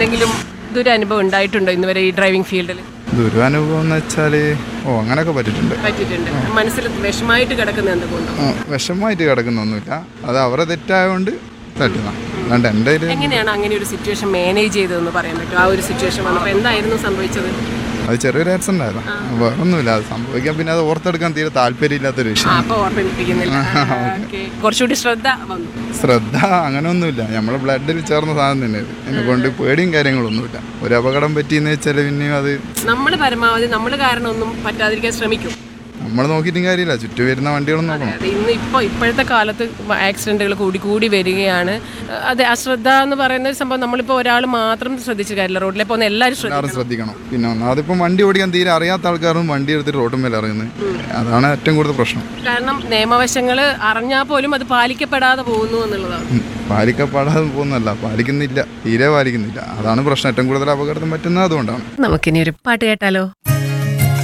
എന്തെങ്കിലും ദുരനുഭവം ഉണ്ടായിട്ടുണ്ടോ ഇന്ന് വരെ ഈ ഡ്രൈവിംഗ് ഫീൽഡിൽ ദുരനുഭവം എന്ന് വെച്ചാൽ ഓ അങ്ങനെയൊക്കെ പറ്റിയിട്ടുണ്ട് പറ്റിയിട്ടുണ്ട് മനസ്സിൽ വിഷമായിട്ട് കിടക്കുന്ന എന്തുകൊണ്ടോ ആ, വിഷമമായിട്ട് കിടക്കുന്നൊന്നുമില്ല അത് അവരെ തെറ്റായതുകൊണ്ട് തട്ടുന്ന അല്ലാണ്ട് എൻ്റെ കയ്യിൽ എങ്ങനെയാണ് അങ്ങനെ ഒരു സിറ്റുവേഷൻ മാനേജ് ചെയ്തതെന്ന് പറയാൻ പറ്റും ആ ഒരു സിറ്റുവേഷൻ വന്നപ്പോൾ എന്തായിരുന്നു സംഭവിച്ചത് അത് ചെറിയൊരു ആക്സിഡൻ്റ് ആയിരുന്നു വേറെ ഒന്നുമില്ല അത് സംഭവിക്കാൻ പിന്നെ അത് ഓർത്തെടുക്കാൻ തീരെ താല്പര്യമില്ലാത്തൊരു ആ വിഷയം അപ്പോൾ ഓർമ്മിപ്പിക്കുന്നില്ല ഓക്കെ കുറച്ചുകൂടി ശ്രദ്ധ വന്നു ശ്രദ്ധ അങ്ങനെയൊന്നുമില്ല നമ്മളെ ബ്ലഡിൽ ചേർന്ന സാധനം തന്നെ ഇത് എന്നെ കൊണ്ട് പേടിയും കാര്യങ്ങളൊന്നുമില്ല ഒരു അപകടം പറ്റിയെന്ന് വെച്ചാൽ പിന്നെയും അത് നമ്മൾ പരമാവധി നമ്മൾ കാരണം ഒന്നും പറ്റാതിരിക്കാൻ ശ്രമിക്കും നമ്മൾ നോക്കിയിട്ടും കാര്യമില്ല ചുറ്റും വരുന്ന വണ്ടികളും നോക്കണം അതെ ഇന്ന് ഇപ്പോൾ ഇപ്പോഴത്തെ കാലത്ത് ആക്സിഡൻറ്റുകൾ കൂടി കൂടി വരികയാണ് അതെ അശ്രദ്ധ എന്ന് പറയുന്ന ഒരു സംഭവം നമ്മളിപ്പോൾ ഒരാൾ മാത്രം ശ്രദ്ധിച്ചു കാര്യമില്ല റോഡിലെ പോകുന്ന എല്ലാവരും ശ്രദ്ധിക്കും എല്ലാവരും ശ്രദ്ധിക്കണം പിന്നെ ഒന്നാമതിപ്പം വണ്ടി ഓടിക്കാൻ തീരെ അറിയാത്ത ആൾക്കാരും വണ്ടി എടുത്തിട്ട് റോട്ടും മേലെ ഇറങ്ങുന്നത് അതാണ് ഏറ്റവും കൂടുതൽ പ്രശ്നം കാരണം നിയമവശങ്ങൾ അറിഞ്ഞാൽ പോലും അത് പാലിക്കപ്പെടാതെ പോകുന്നു എന്നുള്ളതാണ് ഉം. പാലിക്കപ്പെടാതെ പോകുന്നല്ല പാലിക്കുന്നില്ല തീരെ പാലിക്കുന്നില്ല അതാണ് പ്രശ്നം ഏറ്റവും കൂടുതൽ അപകടം പറ്റുന്നത് അതുകൊണ്ടാണ് നമുക്കിനി ഒരു പാട്ട് കേട്ടാലോ